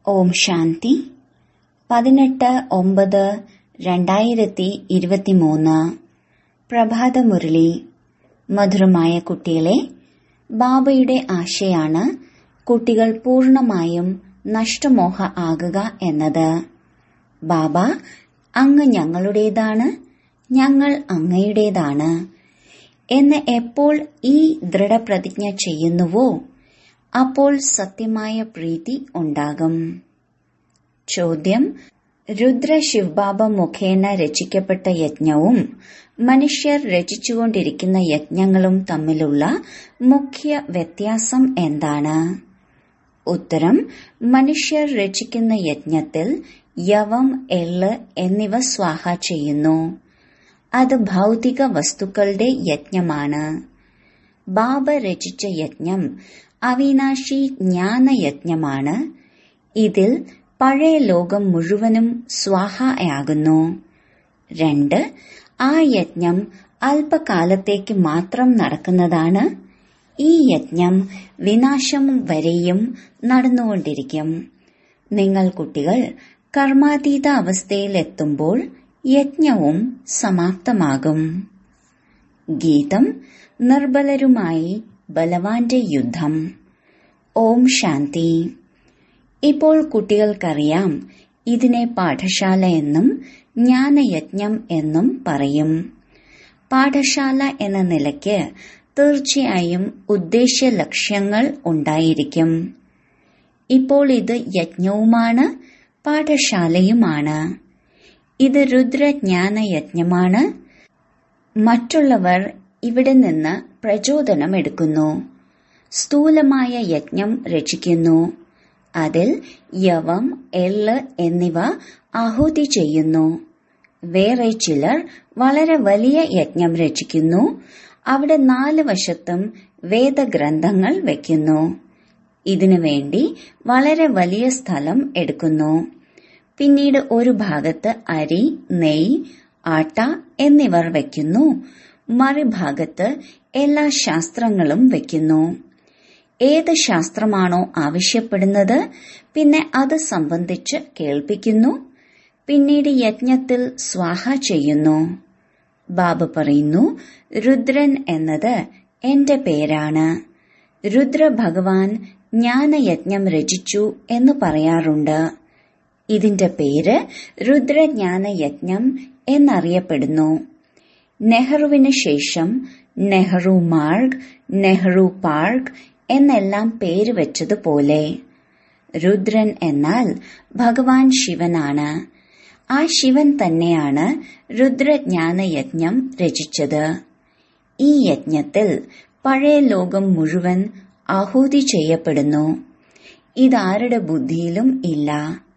ഓം ശാന്തി പതിനെട്ട് ഒമ്പത് രണ്ടായിരത്തി ഇരുപത്തിമൂന്ന് പ്രഭാതമുരളി മധുരമായ കുട്ടികളെ ബാബയുടെ ആശയാണ് കുട്ടികൾ പൂർണമായും നഷ്ടമോഹ ആകുക എന്നത് ബാബ അങ്ങ് ഞങ്ങളുടേതാണ് ഞങ്ങൾ അങ്ങയുടേതാണ് എന്ന് എപ്പോൾ ഈ ദൃഢപ്രതിജ്ഞ ചെയ്യുന്നുവോ അപ്പോൾ സത്യമായ പ്രീതി ഉണ്ടാകും ചോദ്യം രുദ്ര ശിവബാബ മുഖേന രചിക്കപ്പെട്ട യജ്ഞവും മനുഷ്യർ രചിച്ചുകൊണ്ടിരിക്കുന്ന യജ്ഞങ്ങളും തമ്മിലുള്ള മുഖ്യ വ്യത്യാസം എന്താണ് ഉത്തരം മനുഷ്യർ രചിക്കുന്ന യജ്ഞത്തിൽ യവം എള്ള് എന്നിവ സ്വാഹ ചെയ്യുന്നു അത് ഭൗതിക വസ്തുക്കളുടെ യജ്ഞമാണ് ബാബ രചിച്ച യജ്ഞം അവിനാശി ജ്ഞാനയജ്ഞമാണ് ഇതിൽ പഴയ ലോകം മുഴുവനും സ്വാഹയാകുന്നു രണ്ട് ആ യജ്ഞം അല്പകാലത്തേക്ക് മാത്രം നടക്കുന്നതാണ് ഈ യജ്ഞം വിനാശം വരെയും നടന്നുകൊണ്ടിരിക്കും നിങ്ങൾ കുട്ടികൾ കർമാതീത അവസ്ഥയിലെത്തുമ്പോൾ യജ്ഞവും സമാപ്തമാകും ഗീതം നിർബലരുമായി ബലവാന്റെ യുദ്ധം ഓം ശാന്തി ഇപ്പോൾ കുട്ടികൾക്കറിയാം ഇതിനെ പാഠശാല എന്നും ജ്ഞാനയജ്ഞം എന്നും പറയും പാഠശാല എന്ന നിലയ്ക്ക് തീർച്ചയായും ഉദ്ദേശ്യ ലക്ഷ്യങ്ങൾ ഉണ്ടായിരിക്കും ഇപ്പോൾ ഇത് യജ്ഞവുമാണ് പാഠശാലയുമാണ് ഇത് രുദ്രജ്ഞാന യജ്ഞമാണ് മറ്റുള്ളവർ ഇവിടെ നിന്ന് പ്രചോദനം എടുക്കുന്നു സ്ഥൂലമായ യജ്ഞം രചിക്കുന്നു അതിൽ യവം എള്ള് എന്നിവ ആഹുതി ചെയ്യുന്നു വേറെ ചിലർ വളരെ വലിയ യജ്ഞം രചിക്കുന്നു അവിടെ നാല് വശത്തും വേദഗ്രന്ഥങ്ങൾ വയ്ക്കുന്നു ഇതിനു വേണ്ടി വളരെ വലിയ സ്ഥലം എടുക്കുന്നു പിന്നീട് ഒരു ഭാഗത്ത് അരി നെയ് ആട്ട എന്നിവർ വയ്ക്കുന്നു മറുഭാഗത്ത് എല്ലാ ശാസ്ത്രങ്ങളും വയ്ക്കുന്നു ഏത് ശാസ്ത്രമാണോ ആവശ്യപ്പെടുന്നത് പിന്നെ അത് സംബന്ധിച്ച് കേൾപ്പിക്കുന്നു പിന്നീട് യജ്ഞത്തിൽ സ്വാഹ ചെയ്യുന്നു ബാബ പറയുന്നു രുദ്രൻ എന്നത് എന്റെ പേരാണ് രുദ്ര ഭഗവാൻ ജ്ഞാനയജ്ഞം രചിച്ചു എന്ന് പറയാറുണ്ട് ഇതിന്റെ പേര് രുദ്രജ്ഞാനയജ്ഞം എന്നറിയപ്പെടുന്നു നെഹ്റുവിന് ശേഷം നെഹ്റു മാർഗ് നെഹ്റു പാർക്ക് എന്നെല്ലാം പേര് വെച്ചതുപോലെ രുദ്രൻ എന്നാൽ ഭഗവാൻ ശിവനാണ് ആ ശിവൻ തന്നെയാണ് രുദ്രജ്ഞാനയജ്ഞം രചിച്ചത് ഈ യജ്ഞത്തിൽ പഴയ ലോകം മുഴുവൻ ആഹൂതി ചെയ്യപ്പെടുന്നു ഇതാരുടെ ബുദ്ധിയിലും ഇല്ല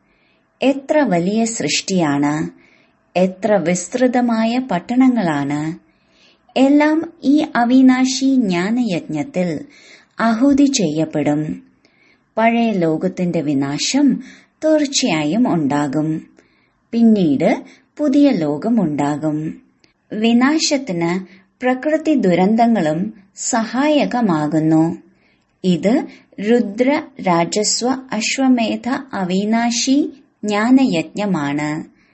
എത്ര വലിയ സൃഷ്ടിയാണ് എത്ര വിസ്തൃതമായ പട്ടണങ്ങളാണ് എല്ലാം ഈ അവിനാശി ജ്ഞാനയജ്ഞത്തിൽ ആഹൂതി ചെയ്യപ്പെടും പഴയ ലോകത്തിന്റെ വിനാശം തീർച്ചയായും ഉണ്ടാകും പിന്നീട് പുതിയ ലോകമുണ്ടാകും വിനാശത്തിന് പ്രകൃതി ദുരന്തങ്ങളും സഹായകമാകുന്നു ഇത് രുദ്ര രാജസ്വ അശ്വമേധ അവിനാശി ജ്ഞാനയജ്ഞമാണ്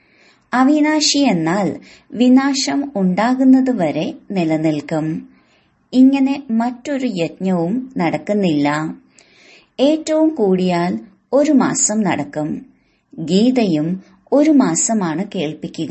അവിനാശി എന്നാൽ വിനാശം ഉണ്ടാകുന്നതുവരെ നിലനിൽക്കും ഇങ്ങനെ മറ്റൊരു യജ്ഞവും നടക്കുന്നില്ല ഏറ്റവും കൂടിയാൽ ഒരു മാസം നടക്കും ഗീതയും ഒരു മാസമാണ് കേൾപ്പിക്കുക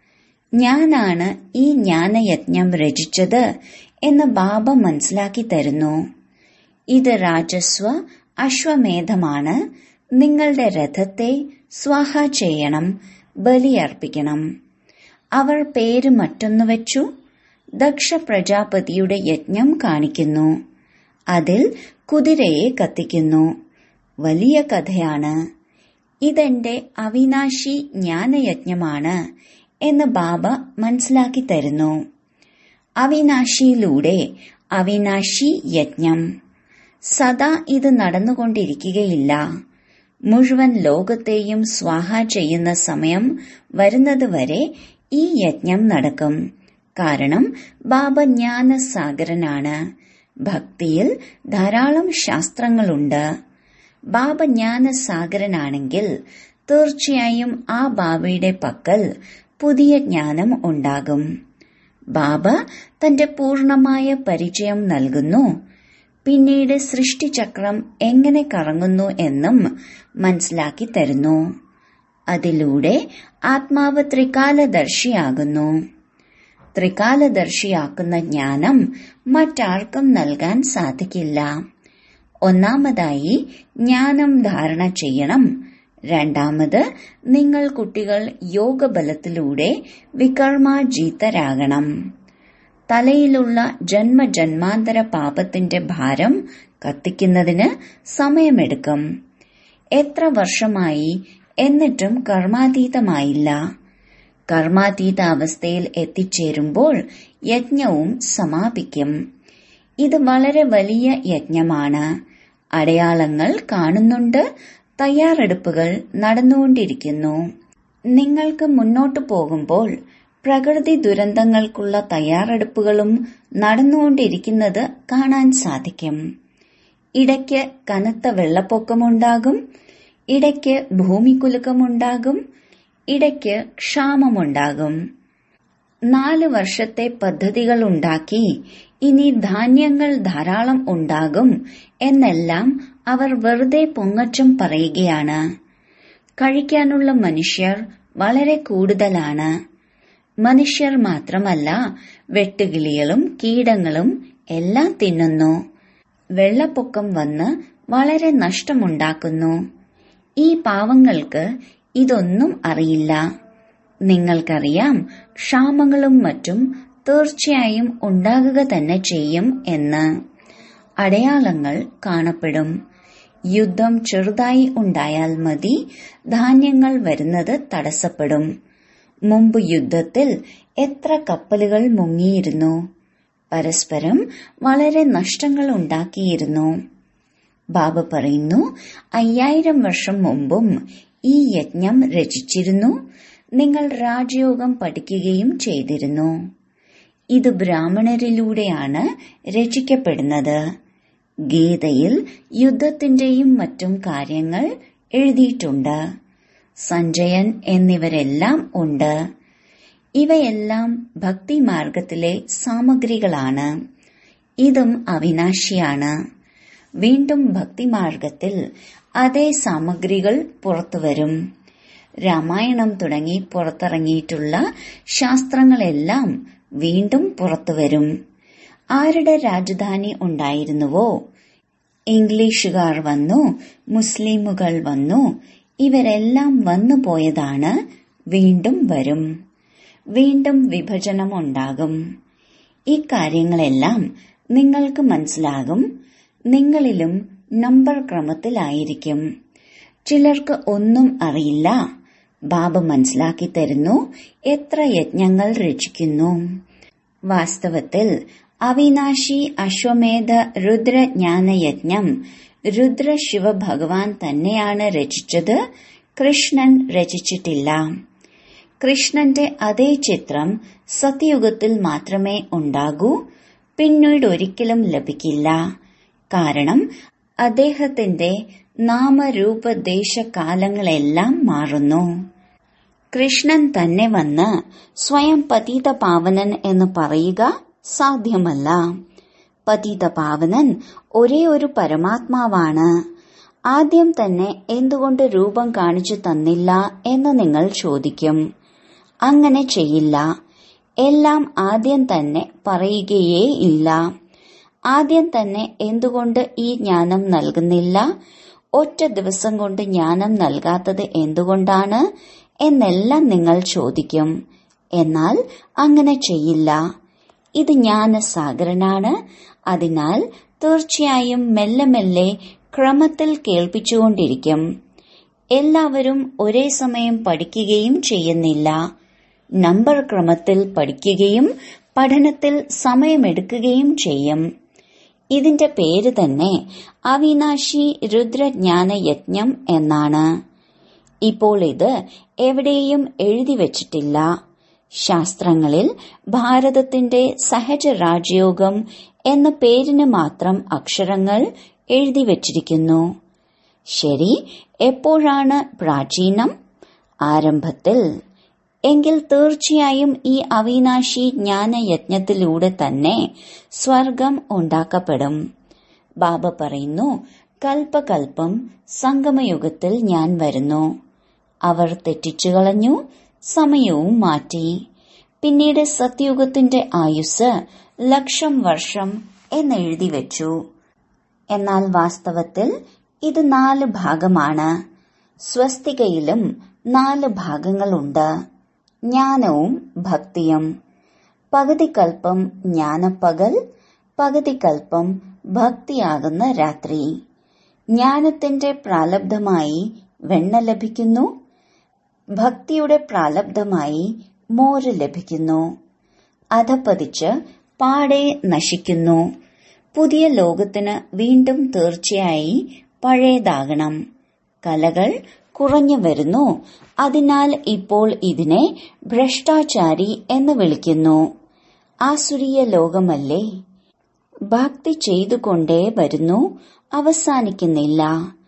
ഞാനാണ് ഈ ജ്ഞാനയജ്ഞം രചിച്ചത് എന്ന് ബാബ മനസ്സിലാക്കി തരുന്നു ഇത് രാജസ്വ അശ്വമേധമാണ് നിങ്ങളുടെ രഥത്തെ സ്വാഹ ചെയ്യണം ബലിയർപ്പിക്കണം അവർ പേര് മറ്റൊന്നു വെച്ചു ദക്ഷ പ്രജാപതിയുടെ യജ്ഞം കാണിക്കുന്നു അതിൽ കുതിരയെ കത്തിക്കുന്നു വലിയ കഥയാണ് ഇതെന്റെ അവിനാശി ജ്ഞാനയജ്ഞമാണ് എന്ന് ബാബ മനസ്സിലാക്കി തരുന്നു അവിനാശിയിലൂടെ അവിനാശി യജ്ഞം സദാ ഇത് നടന്നുകൊണ്ടിരിക്കുകയില്ല മുഴുവൻ ലോകത്തെയും സ്വാഹ ചെയ്യുന്ന സമയം വരുന്നതുവരെ ഈ യജ്ഞം നടക്കും കാരണം ബാബ ജ്ഞാനസാഗരനാണ് ഭക്തിയിൽ ധാരാളം ശാസ്ത്രങ്ങളുണ്ട് ബാബ ജ്ഞാനസാഗരനാണെങ്കിൽ തീർച്ചയായും ആ ബാബയുടെ പക്കൽ പുതിയ ജ്ഞാനം ഉണ്ടാകും ബാബ തന്റെ പൂർണമായ പരിചയം നൽകുന്നു പിന്നീട് സൃഷ്ടിചക്രം എങ്ങനെ കറങ്ങുന്നു എന്നും മനസ്സിലാക്കി തരുന്നു അതിലൂടെ ആത്മാവ് ത്രികാലദർശിയാകുന്നു ത്രികാലദർശിയാക്കുന്ന ജ്ഞാനം മറ്റാർക്കും നൽകാൻ സാധിക്കില്ല ഒന്നാമതായി ജ്ഞാനം ധാരണ ചെയ്യണം രണ്ടാമത് നിങ്ങൾ കുട്ടികൾ യോഗബലത്തിലൂടെ വികർമാജീതരാകണം തലയിലുള്ള ജന്മജന്മാന്തര പാപത്തിന്റെ ഭാരം കത്തിക്കുന്നതിന് സമയമെടുക്കും എത്ര വർഷമായി എന്നിട്ടും കർമാതീതമായില്ല കർമാതീത അവസ്ഥയിൽ എത്തിച്ചേരുമ്പോൾ യജ്ഞവും സമാപിക്കും ഇത് വളരെ വലിയ യജ്ഞമാണ് അടയാളങ്ങൾ കാണുന്നുണ്ട് തയ്യാറെടുപ്പുകൾ നടന്നുകൊണ്ടിരിക്കുന്നു നിങ്ങൾക്ക് മുന്നോട്ടു പോകുമ്പോൾ പ്രകൃതി ദുരന്തങ്ങൾക്കുള്ള തയ്യാറെടുപ്പുകളും നടന്നുകൊണ്ടിരിക്കുന്നത് കാണാൻ സാധിക്കും ഇടയ്ക്ക് കനത്ത വെള്ളപ്പൊക്കമുണ്ടാകും ഇടയ്ക്ക് ഭൂമികുലുക്കമുണ്ടാകും ഇടയ്ക്ക് ക്ഷാമമുണ്ടാകും നാല് വർഷത്തെ പദ്ധതികൾ ഉണ്ടാക്കി ഇനി ധാന്യങ്ങൾ ധാരാളം ഉണ്ടാകും എന്നെല്ലാം അവർ വെറുതെ പൊങ്ങച്ചം പറയുകയാണ് കഴിക്കാനുള്ള മനുഷ്യർ വളരെ കൂടുതലാണ് മനുഷ്യർ മാത്രമല്ല വെട്ടുകിളികളും കീടങ്ങളും എല്ലാം തിന്നുന്നു വെള്ളപ്പൊക്കം വന്ന് വളരെ നഷ്ടമുണ്ടാക്കുന്നു ഈ പാവങ്ങൾക്ക് ഇതൊന്നും അറിയില്ല നിങ്ങൾക്കറിയാം ക്ഷാമങ്ങളും മറ്റും തീർച്ചയായും ഉണ്ടാകുക തന്നെ ചെയ്യും എന്ന് അടയാളങ്ങൾ കാണപ്പെടും യുദ്ധം ചെറുതായി ഉണ്ടായാൽ മതി ധാന്യങ്ങൾ വരുന്നത് തടസ്സപ്പെടും മുമ്പ് യുദ്ധത്തിൽ എത്ര കപ്പലുകൾ മുങ്ങിയിരുന്നു പരസ്പരം വളരെ നഷ്ടങ്ങൾ ഉണ്ടാക്കിയിരുന്നു ബാബ പറയുന്നു അയ്യായിരം വർഷം മുമ്പും ഈ യജ്ഞം രചിച്ചിരുന്നു നിങ്ങൾ രാജയോഗം പഠിക്കുകയും ചെയ്തിരുന്നു ഇത് ബ്രാഹ്മണരിലൂടെയാണ് രചിക്കപ്പെടുന്നത് ഗീതയിൽ യുദ്ധത്തിന്റെയും മറ്റും കാര്യങ്ങൾ എഴുതിയിട്ടുണ്ട് സഞ്ജയൻ എന്നിവരെല്ലാം ഉണ്ട് ഇവയെല്ലാം ഭക്തിമാർഗത്തിലെ സാമഗ്രികളാണ് ഇതും അവിനാശിയാണ് വീണ്ടും ഭക്തിമാർഗത്തിൽ അതേ സാമഗ്രികൾ പുറത്തുവരും രാമായണം തുടങ്ങി പുറത്തിറങ്ങിയിട്ടുള്ള ശാസ്ത്രങ്ങളെല്ലാം വീണ്ടും പുറത്തുവരും ആരുടെ രാജധാനി ഉണ്ടായിരുന്നുവോ ഇംഗ്ലീഷുകാർ വന്നു മുസ്ലിമുകൾ വന്നു ഇവരെല്ലാം വന്നു പോയതാണ് വീണ്ടും വരും വീണ്ടും വിഭജനം ഉണ്ടാകും ഇക്കാര്യങ്ങളെല്ലാം നിങ്ങൾക്ക് മനസ്സിലാകും നിങ്ങളിലും നമ്പർ ക്രമത്തിലായിരിക്കും ചിലർക്ക് ഒന്നും അറിയില്ല ബാബ മനസ്സിലാക്കി തരുന്നു എത്ര യജ്ഞങ്ങൾ രചിക്കുന്നു വാസ്തവത്തിൽ അവിനാശി അശ്വമേധ രുദ്രജ്ഞാന യജ്ഞം രുദ്ര ശിവ ഭഗവാൻ തന്നെയാണ് രചിച്ചത് കൃഷ്ണൻ രചിച്ചിട്ടില്ല കൃഷ്ണന്റെ അതേ ചിത്രം സത്യയുഗത്തിൽ മാത്രമേ ഉണ്ടാകൂ പിന്നീട് ഒരിക്കലും ലഭിക്കില്ല കാരണം അദ്ദേഹത്തിന്റെ നാമരൂപദേശകാലങ്ങളെല്ലാം മാറുന്നു കൃഷ്ണൻ തന്നെ വന്ന് സ്വയം പതീത പാവനൻ എന്ന് പറയുക സാധ്യമല്ല പതീത പാവനൻ ഒരേ ഒരു പരമാത്മാവാണ് ആദ്യം തന്നെ എന്തുകൊണ്ട് രൂപം കാണിച്ചു തന്നില്ല എന്ന് നിങ്ങൾ ചോദിക്കും അങ്ങനെ ചെയ്യില്ല എല്ലാം ആദ്യം തന്നെ പറയുകയേ ഇല്ല ആദ്യം തന്നെ എന്തുകൊണ്ട് ഈ ജ്ഞാനം നൽകുന്നില്ല ഒറ്റ ദിവസം കൊണ്ട് ജ്ഞാനം നൽകാത്തത് എന്തുകൊണ്ടാണ് എന്നെല്ലാം നിങ്ങൾ ചോദിക്കും എന്നാൽ അങ്ങനെ ചെയ്യില്ല ഇത് ജ്ഞാനസാഗരനാണ് അതിനാൽ തീർച്ചയായും മെല്ലെ മെല്ലെ ക്രമത്തിൽ കേൾപ്പിച്ചുകൊണ്ടിരിക്കും എല്ലാവരും ഒരേ സമയം പഠിക്കുകയും ചെയ്യുന്നില്ല നമ്പർ ക്രമത്തിൽ പഠിക്കുകയും പഠനത്തിൽ സമയമെടുക്കുകയും ചെയ്യും ഇതിന്റെ പേര് തന്നെ അവിനാശി രുദ്രജ്ഞാന യജ്ഞം എന്നാണ് ഇപ്പോൾ ഇത് എവിടെയും എഴുതി വച്ചിട്ടില്ല ശാസ്ത്രങ്ങളിൽ ഭാരതത്തിന്റെ സഹജ രാജയോഗം എന്ന പേരിന് മാത്രം അക്ഷരങ്ങൾ എഴുതി വച്ചിരിക്കുന്നു ശരി എപ്പോഴാണ് പ്രാചീനം ആരംഭത്തിൽ എങ്കിൽ തീർച്ചയായും ഈ അവിനാശി ജ്ഞാനയജ്ഞത്തിലൂടെ തന്നെ സ്വർഗം ഉണ്ടാക്കപ്പെടും ബാബ പറയുന്നു കൽപ്പകൽപ്പം സംഗമയുഗത്തിൽ ഞാൻ വരുന്നു അവർ തെറ്റിച്ചു കളഞ്ഞു സമയവും മാറ്റി പിന്നീട് സത്യയുഗത്തിന്റെ ആയുസ് ലക്ഷം വർഷം എന്നെഴുതി വെച്ചു എന്നാൽ വാസ്തവത്തിൽ ഇത് നാല് ഭാഗമാണ് സ്വസ്തികയിലും നാല് ഭാഗങ്ങളുണ്ട് ജ്ഞാനവും ഭക്തിയും പകുതി കൽപ്പം ജ്ഞാനപ്പകൽ പകുതി കൽപ്പം ഭക്തിയാകുന്ന രാത്രി ജ്ഞാനത്തിന്റെ പ്രാലബ്ധമായി വെണ്ണ ലഭിക്കുന്നു ഭക്തിയുടെ പ്രാലബ്ധമായി മോര് ലഭിക്കുന്നു അധപ്പതിച്ച് പാടെ നശിക്കുന്നു പുതിയ ലോകത്തിന് വീണ്ടും തീർച്ചയായി പഴയതാകണം കലകൾ കുറഞ്ഞു വരുന്നു അതിനാൽ ഇപ്പോൾ ഇതിനെ ഭ്രഷ്ടാചാരി എന്ന് വിളിക്കുന്നു ആസുരീയ ലോകമല്ലേ ഭക്തി ചെയ്തുകൊണ്ടേ വരുന്നു അവസാനിക്കുന്നില്ല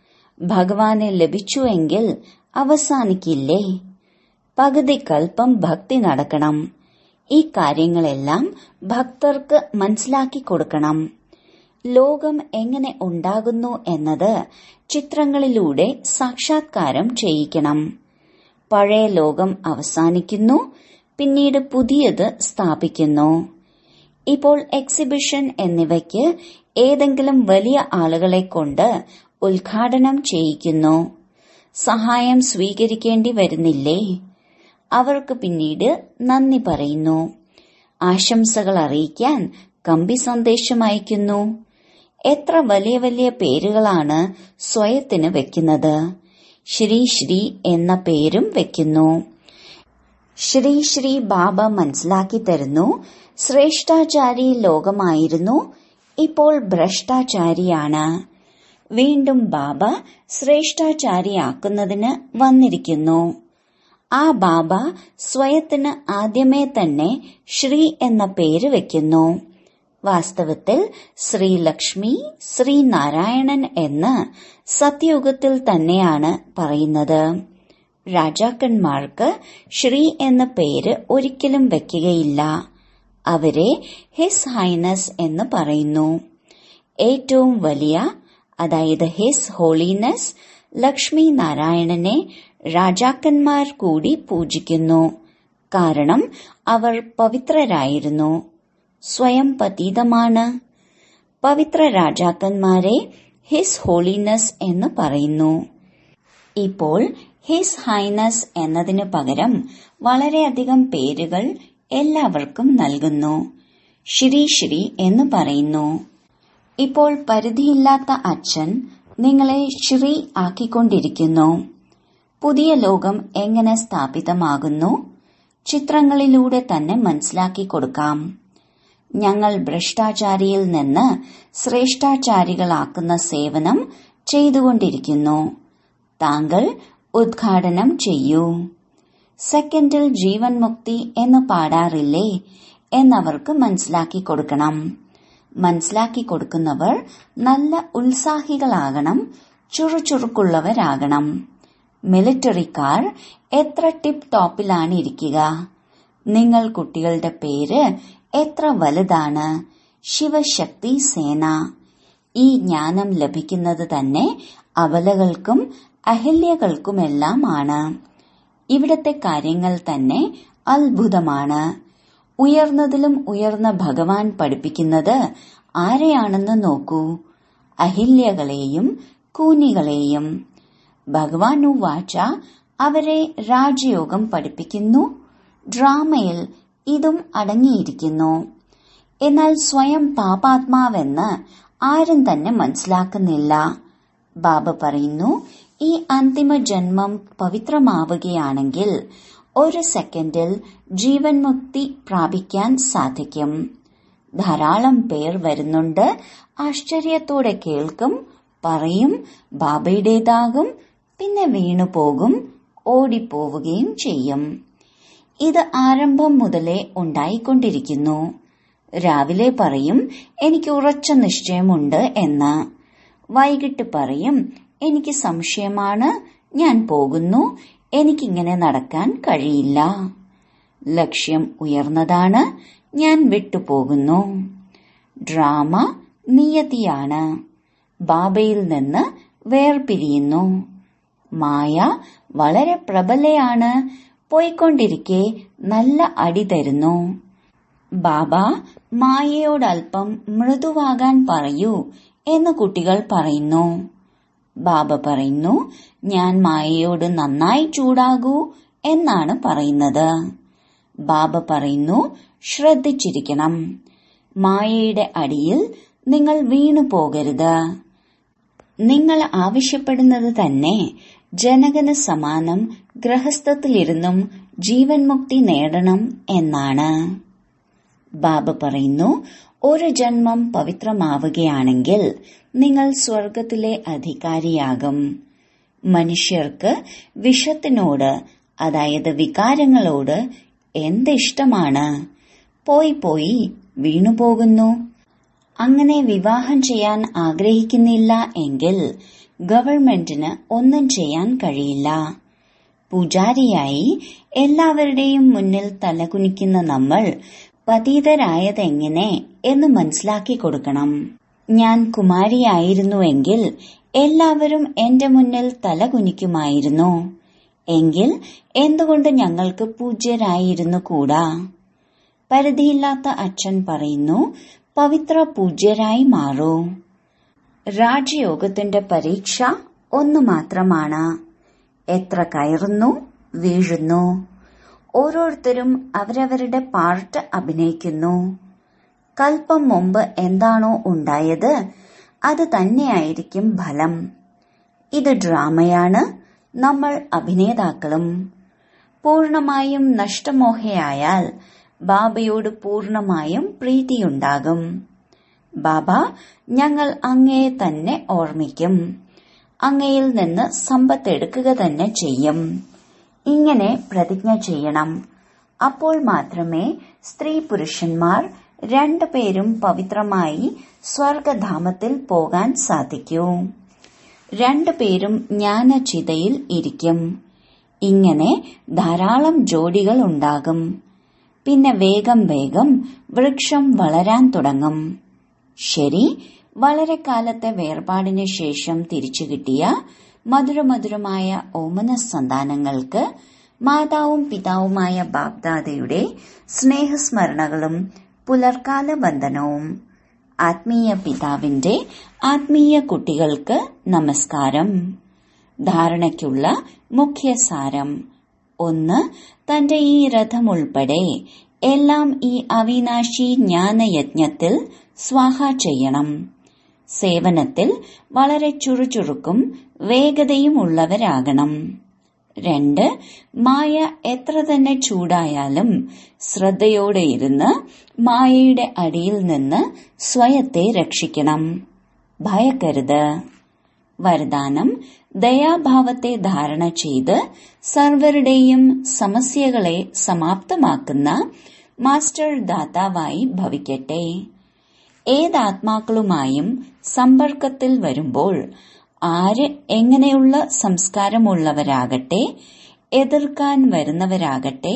ഭഗവാനെ ലഭിച്ചുവെങ്കിൽ അവസാനിക്കില്ലേ പകുതി കൽപ്പം ഭക്തി നടക്കണം ഈ കാര്യങ്ങളെല്ലാം ഭക്തർക്ക് മനസ്സിലാക്കി കൊടുക്കണം ലോകം എങ്ങനെ ഉണ്ടാകുന്നു എന്നത് ചിത്രങ്ങളിലൂടെ സാക്ഷാത്കാരം ചെയ്യിക്കണം പഴയ ലോകം അവസാനിക്കുന്നു പിന്നീട് പുതിയത് സ്ഥാപിക്കുന്നു ഇപ്പോൾ എക്സിബിഷൻ എന്നിവയ്ക്ക് ഏതെങ്കിലും വലിയ ആളുകളെ കൊണ്ട് ഉദ്ഘാടനം ചെയ്യിക്കുന്നു സഹായം സ്വീകരിക്കേണ്ടി വരുന്നില്ലേ അവർക്ക് പിന്നീട് നന്ദി പറയുന്നു ആശംസകൾ അറിയിക്കാൻ കമ്പി സന്ദേശം അയക്കുന്നു എത്ര വലിയ വലിയ പേരുകളാണ് സ്വയത്തിന് വെക്കുന്നത് ശ്രീ ശ്രീ എന്ന പേരും വെക്കുന്നു ശ്രീ ശ്രീ ബാബ മനസ്സിലാക്കി തരുന്നു ശ്രേഷ്ഠാചാരി ലോകമായിരുന്നു ഇപ്പോൾ ഭ്രഷ്ടാചാരിയാണ് വീണ്ടും ബാബ ശ്രേഷ്ഠാചാരിയാക്കുന്നതിന് വന്നിരിക്കുന്നു ആ ബാബ സ്വയത്തിന് ആദ്യമേ തന്നെ ശ്രീ എന്ന പേര് വെക്കുന്നു വാസ്തവത്തിൽ ശ്രീലക്ഷ്മി ശ്രീനാരായണൻ എന്ന് സത്യയുഗത്തിൽ തന്നെയാണ് പറയുന്നത് രാജാക്കന്മാർക്ക് ശ്രീ എന്ന പേര് ഒരിക്കലും വെക്കുകയില്ല അവരെ ഹിസ് ഹൈനസ് എന്ന് പറയുന്നു ഏറ്റവും വലിയ അതായത് ഹിസ് ഹോളിനെസ് ലക്ഷ്മി നാരായണനെ രാജാക്കന്മാർ കൂടി പൂജിക്കുന്നു കാരണം അവർ പവിത്രരായിരുന്നു സ്വയം പതീതമാണ് പവിത്ര രാജാക്കന്മാരെ ഹിസ് ഹോളിനെസ് എന്ന് പറയുന്നു ഇപ്പോൾ ഹിസ് ഹൈനസ് എന്നതിനു പകരം വളരെയധികം പേരുകൾ എല്ലാവർക്കും നൽകുന്നു ശ്രീ ശ്രീ എന്ന് പറയുന്നു ഇപ്പോൾ പരിധിയില്ലാത്ത അച്ഛൻ നിങ്ങളെ ശ്രീ ആക്കിക്കൊണ്ടിരിക്കുന്നു പുതിയ ലോകം എങ്ങനെ സ്ഥാപിതമാകുന്നു ചിത്രങ്ങളിലൂടെ തന്നെ മനസ്സിലാക്കി കൊടുക്കാം ഞങ്ങൾ ഭ്രഷ്ടാചാരിയിൽ നിന്ന് ശ്രേഷ്ഠാചാരികളാക്കുന്ന സേവനം ചെയ്തുകൊണ്ടിരിക്കുന്നു താങ്കൾ ഉദ്ഘാടനം ചെയ്യൂ സെക്കൻഡിൽ ജീവൻ മുക്തി എന്ന് പാടാറില്ലേ എന്നവർക്ക് മനസ്സിലാക്കി കൊടുക്കണം മനസ്സിലാക്കി കൊടുക്കുന്നവർ നല്ല ഉത്സാഹികളാകണം ചുറുചുറുക്കുള്ളവരാകണം മിലിറ്ററിക്കാർ എത്ര ടിപ്പ് ടോപ്പിലാണ് ഇരിക്കുക നിങ്ങൾ കുട്ടികളുടെ പേര് എത്ര വലുതാണ് ശിവശക്തി സേന ഈ ജ്ഞാനം ലഭിക്കുന്നത് തന്നെ അബലകൾക്കും അഹല്യകൾക്കുമെല്ലാമാണ് ഇവിടത്തെ കാര്യങ്ങൾ തന്നെ അത്ഭുതമാണ് ഉയർന്നതിലും ഉയർന്ന ഭഗവാൻ പഠിപ്പിക്കുന്നത് ആരെയാണെന്ന് നോക്കൂ അഹില്യകളെയും കൂനികളെയും ഭഗവാൻ വാച അവരെ രാജയോഗം പഠിപ്പിക്കുന്നു ഡ്രാമയിൽ ഇതും അടങ്ങിയിരിക്കുന്നു എന്നാൽ സ്വയം പാപാത്മാവെന്ന് ആരും തന്നെ മനസ്സിലാക്കുന്നില്ല ബാബ പറയുന്നു ഈ അന്തിമ ജന്മം പവിത്രമാവുകയാണെങ്കിൽ ഒരു സെക്കൻഡിൽ ജീവൻ മുക്തി പ്രാപിക്കാൻ സാധിക്കും ധാരാളം പേർ വരുന്നുണ്ട് ആശ്ചര്യത്തോടെ കേൾക്കും പറയും ബാബയുടേതാകും പിന്നെ വീണുപോകും ഓടിപ്പോവുകയും ചെയ്യും ഇത് ആരംഭം മുതലേ ഉണ്ടായിക്കൊണ്ടിരിക്കുന്നു രാവിലെ പറയും എനിക്ക് ഉറച്ച നിശ്ചയമുണ്ട് എന്ന് വൈകിട്ട് പറയും എനിക്ക് സംശയമാണ് ഞാൻ പോകുന്നു എനിക്കിങ്ങനെ നടക്കാൻ കഴിയില്ല ലക്ഷ്യം ഉയർന്നതാണ് ഞാൻ വിട്ടുപോകുന്നു ഡ്രാമ നിയതിയാണ് ബാബയിൽ നിന്ന് വേർപിരിയുന്നു മായ വളരെ പ്രബലയാണ് പോയിക്കൊണ്ടിരിക്കെ നല്ല അടി തരുന്നു ബാബ മായയോടൽപ്പം മൃദുവാകാൻ പറയൂ എന്ന് കുട്ടികൾ പറയുന്നു ബാബ പറയുന്നു ഞാൻ മായയോട് നന്നായി ചൂടാകൂ എന്നാണ് പറയുന്നത് ബാബ പറയുന്നു ശ്രദ്ധിച്ചിരിക്കണം മായയുടെ അടിയിൽ നിങ്ങൾ വീണു പോകരുത് നിങ്ങൾ ആവശ്യപ്പെടുന്നത് തന്നെ ജനകന് സമാനം ഗ്രഹസ്ഥത്തിലിരുന്നും ജീവൻ മുക്തി നേടണം എന്നാണ് ബാബ പറയുന്നു ഒരു ജന്മം പവിത്രമാവുകയാണെങ്കിൽ നിങ്ങൾ സ്വർഗത്തിലെ അധികാരിയാകും മനുഷ്യർക്ക് വിഷത്തിനോട് അതായത് വികാരങ്ങളോട് എന്തിഷ്ടമാണ് പോയി പോയി വീണുപോകുന്നു അങ്ങനെ വിവാഹം ചെയ്യാൻ ആഗ്രഹിക്കുന്നില്ല എങ്കിൽ ഗവൺമെന്റിന് ഒന്നും ചെയ്യാൻ കഴിയില്ല പൂജാരിയായി എല്ലാവരുടെയും മുന്നിൽ തലകുനിക്കുന്ന നമ്മൾ പതീതരായതെങ്ങനെ എന്ന് മനസ്സിലാക്കി കൊടുക്കണം ഞാൻ കുമാരിയായിരുന്നുവെങ്കിൽ എല്ലാവരും എന്റെ മുന്നിൽ തലകുനിക്കുമായിരുന്നു എങ്കിൽ എന്തുകൊണ്ട് ഞങ്ങൾക്ക് പൂജ്യരായിരുന്നു കൂടാ പരിധിയില്ലാത്ത അച്ഛൻ പറയുന്നു പവിത്ര പൂജ്യരായി മാറൂ രാജയോഗത്തിന്റെ പരീക്ഷ ഒന്നു മാത്രമാണ് എത്ര കയറുന്നു വീഴുന്നു ഓരോരുത്തരും അവരവരുടെ പാർട്ട് അഭിനയിക്കുന്നു കൽപ്പം മുമ്പ് എന്താണോ ഉണ്ടായത് അത് തന്നെയായിരിക്കും ഫലം ഇത് ഡ്രാമയാണ് നമ്മൾ അഭിനേതാക്കളും പൂർണമായും നഷ്ടമോഹയായാൽ ബാബയോട് പൂർണമായും പ്രീതിയുണ്ടാകും ബാബ ഞങ്ങൾ അങ്ങയെ തന്നെ ഓർമ്മിക്കും അങ്ങയിൽ നിന്ന് സമ്പത്തെടുക്കുക തന്നെ ചെയ്യും ഇങ്ങനെ പ്രതിജ്ഞ ചെയ്യണം അപ്പോൾ മാത്രമേ സ്ത്രീ പുരുഷന്മാർ രണ്ടുപേരും പവിത്രമായി സ്വർഗധാമത്തിൽ പോകാൻ സാധിക്കൂ രണ്ടുപേരും ജ്ഞാനചിതയിൽ ഇരിക്കും ഇങ്ങനെ ധാരാളം ജോഡികൾ ഉണ്ടാകും പിന്നെ വേഗം വേഗം വൃക്ഷം വളരാൻ തുടങ്ങും ശരി വളരെ കാലത്തെ വേർപാടിന് ശേഷം തിരിച്ചു കിട്ടിയ മധുരമധുരമായ ഓമന സന്താനങ്ങൾക്ക് മാതാവും പിതാവുമായ ബാബ്ദാദയുടെ സ്നേഹസ്മരണകളും പുലർക്കാല ബന്ധനവും ആത്മീയ പിതാവിന്റെ ആത്മീയ കുട്ടികൾക്ക് നമസ്കാരം ധാരണയ്ക്കുള്ള മുഖ്യ സാരം ഒന്ന് തന്റെ ഈ രഥം ഉൾപ്പെടെ എല്ലാം ഈ അവിനാശി ജ്ഞാനയജ്ഞത്തിൽ സ്വാഹ ചെയ്യണം സേവനത്തിൽ വളരെ ചുറുചുറുക്കും വേഗതയും ഉള്ളവരാകണം രണ്ട് മായ എത്ര തന്നെ ചൂടായാലും ശ്രദ്ധയോടെ ഇരുന്ന് മായയുടെ അടിയിൽ നിന്ന് സ്വയത്തെ രക്ഷിക്കണം ഭയക്കരുത് വരദാനം ദയാഭാവത്തെ ധാരണ ചെയ്ത് സർവരുടെയും സമസ്യകളെ സമാപ്തമാക്കുന്ന മാസ്റ്റർ ദാതാവായി ഭവിക്കട്ടെ ഏതാത്മാക്കളുമായും സമ്പർക്കത്തിൽ വരുമ്പോൾ ആര് എങ്ങനെയുള്ള സംസ്കാരമുള്ളവരാകട്ടെ എതിർക്കാൻ വരുന്നവരാകട്ടെ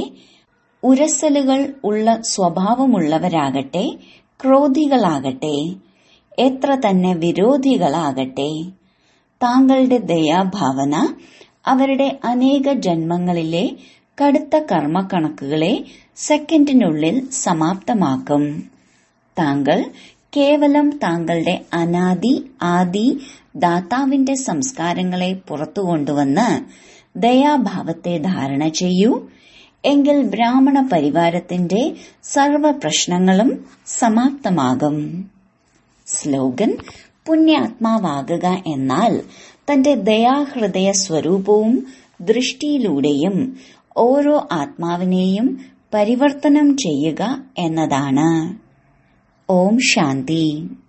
ഉരസലുകൾ ഉള്ള സ്വഭാവമുള്ളവരാകട്ടെ ക്രോധികളാകട്ടെ എത്ര തന്നെ വിരോധികളാകട്ടെ താങ്കളുടെ ദയാഭാവന അവരുടെ അനേക ജന്മങ്ങളിലെ കടുത്ത കർമ്മക്കണക്കുകളെ സെക്കൻഡിനുള്ളിൽ സമാപ്തമാക്കും താങ്കൾ കേവലം താങ്കളുടെ അനാദി ആദി ദാതാവിന്റെ സംസ്കാരങ്ങളെ പുറത്തു കൊണ്ടുവന്ന് ദയാഭാവത്തെ ധാരണ ചെയ്യൂ എങ്കിൽ ബ്രാഹ്മണ പരിവാരത്തിന്റെ സർവ പ്രശ്നങ്ങളും സമാപ്തമാകും സ്ലോഗൻ പുണ്യാത്മാവാകുക എന്നാൽ തന്റെ ദയാഹൃദയ സ്വരൂപവും ദൃഷ്ടിയിലൂടെയും ഓരോ ആത്മാവിനെയും പരിവർത്തനം ചെയ്യുക എന്നതാണ് ഓം ശാന്തി